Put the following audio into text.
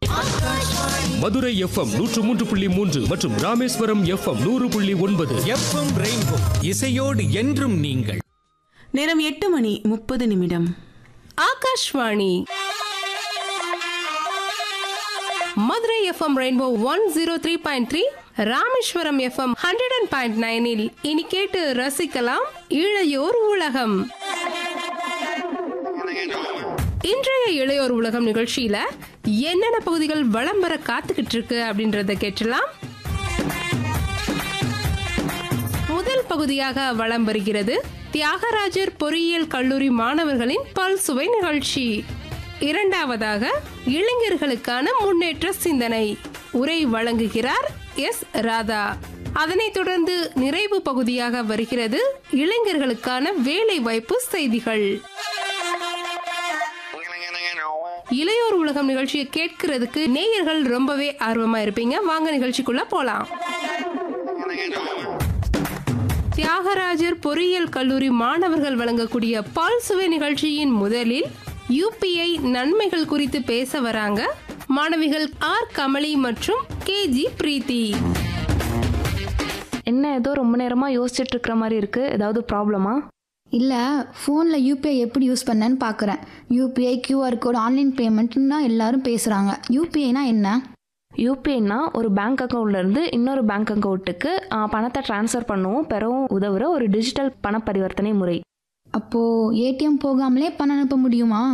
Madurai FM நூற்று மூன்று புள்ளி மூன்று மற்றும் ராமேஸ்வரம் எஃப்எம் நூறு புள்ளி ஒன்பது எஃப்எம் ரெயின்போ இசையோடு என்றும் நீங்கள் நேரம் எட்டு மணி முப்பது நிமிடம் Akashvani Madurai FM rainbow one zero three point three Rameswaram FM hundred and point நைனில் இனி கேட்டு ரசிக்கலாம் இளையோர் உலகம் இன்றைய இளையோர் உலகம் நிகழ்ச்சியில என்னென்ன பகுதிகள் வளம் வர காத்துக்கிட்டு இருக்கு அப்படின்றத கேட்டலாம் முதல் பகுதியாக வளம் வருகிறது தியாகராஜர் பொறியியல் கல்லூரி மாணவர்களின் பல்சுவை நிகழ்ச்சி இரண்டாவதாக இளைஞர்களுக்கான முன்னேற்ற சிந்தனை உரை வழங்குகிறார் எஸ் ராதா அதனைத் தொடர்ந்து நிறைவு பகுதியாக வருகிறது இளைஞர்களுக்கான வேலை வாய்ப்பு செய்திகள் இளையோர் உலகம் நிகழ்ச்சியை கேட்கறதுக்கு நேயர்கள் ரொம்பவே ஆர்வமா இருப்பீங்க வாங்க நிகழ்ச்சிக்குள்ள போலாம் தியாகராஜர் பொறியியல் கல்லூரி மாணவர்கள் வழங்கக்கூடிய பால் சுவை நிகழ்ச்சியின் முதலில் யூபிஐ நன்மைகள் குறித்து பேச வராங்க மாணவிகள் ஆர் கமலி மற்றும் கே ஜி பிரீத்தி என்ன ஏதோ ரொம்ப நேரமாக யோசிச்சுட்டு இருக்கிற மாதிரி இருக்கு ஏதாவது ப்ராப்ளமா இல்லை ஃபோனில் யூபிஐ எப்படி யூஸ் பண்ணேன்னு பார்க்குறேன் யூபிஐ கியூஆர் கோட் ஆன்லைன் பேமெண்ட்னு தான் எல்லாரும் பேசுகிறாங்க யூபிஐனா என்ன யூபிஐனா ஒரு பேங்க் அக்கௌண்ட்லேருந்து இன்னொரு பேங்க் அக்கௌண்ட்டுக்கு பணத்தை ட்ரான்ஸ்ஃபர் பண்ணவும் பெறவும் உதவுற ஒரு டிஜிட்டல் பண பரிவர்த்தனை முறை அப்போது ஏடிஎம் போகாமலே பணம் அனுப்ப முடியுமா